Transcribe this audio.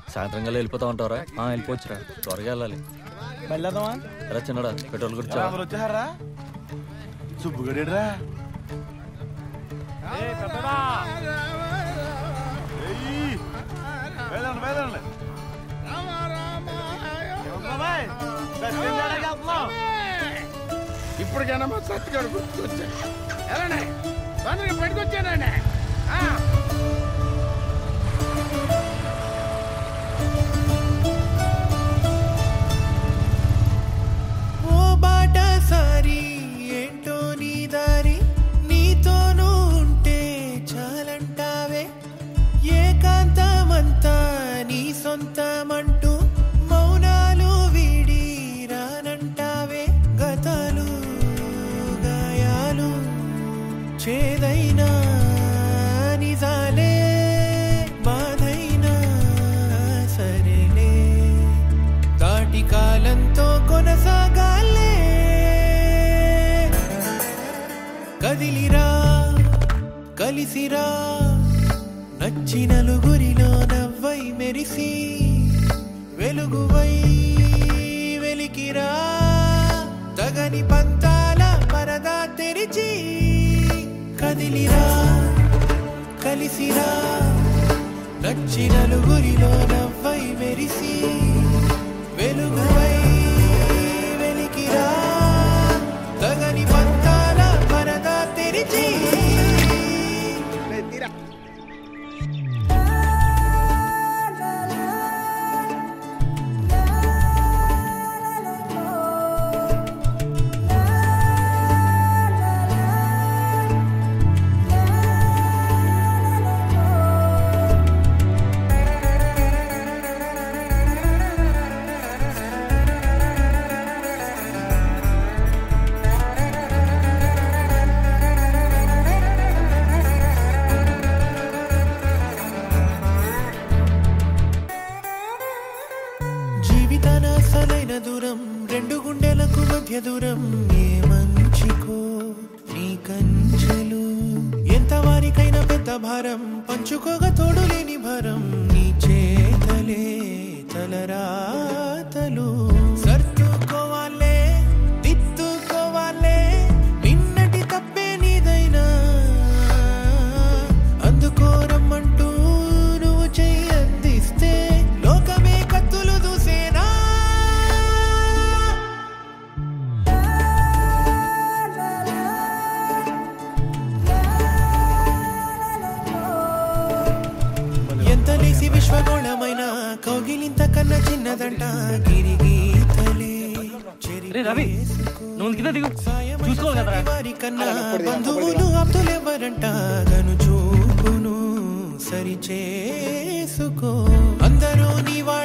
సాయంత్రం కల్లా వెళ్ళిపోతా ఉంటారా వెళ్ళిపోవచ్చురా త్వరగా వెళ్ళాలి వెళ్ళదామా ఎలా చిన్నడా పెట్రోల్ గురించి అందరు వచ్చారా సుబ్బుగడేడ్రా ఏయ్, వెళ్ళండి వెళ్ళండి బాబాయ్, బస్ స్టాండ్ దగ్గరికి వెళ్తున్నాం. ఇప్పటికైనా మా సత్తిగాడు గుర్తుకొచ్చా ఎలానే తొందరగా పెట్టుకొచ్చానండి ఓ బాటసారి ఏంటో నీ దారి నీతోనూ ఉంటే చాలంటావే ఏకాంతమంతా నీ సొంతమంటూ మౌనాలు వీడి రానంటావే గతాలు గాయాలు చేదైనా నిజాలే బాధైనా సరేలే దాటి కాలంతో కొనసాగాలే కదిలిరా కలిసిరా నచ్చి నలుగురిలో నవ్వై మెరిసి వెలుగువై వెలికిరా తగని పంతాల పరదా తెరిచి కదిలిరా కలిసిరా నచ్చి నలుగురిలో నవ్వై మెరిసి వెలుగువై వెలికిరా తగని పంతాల పరదా తెరిచి జీవితాన అసలైన దూరం రెండు గుండెలకు మధ్య దూరం ఏ మంచికో నీ కంచెలు ఎంత వారికైనా పెద్ద భారం పంచుకోగా తోడు లేని భారం నీ చేతలే తలరాతలు సర్దుకోవాలే దిద్దుకోవాలే నిన్నటి తప్పే నీదైనా అందుకోరమ్మంటూ నువ్వు చెయ్యి అందిస్తే లోకమే కత్తులు దూసేనా ఎంత లేసి విశ్వగోళమైన కౌగిలింత కన్నా చిన్నదంట గిరిగీతలే రే రవి నువ్వు కింద దిగు చూసుకోవాలి కదరా వారి కన్నా బంధువులు ఆప్తులెవరంట గను చూపును సరి చేసుకో అందరూ నీ వాళ్ళ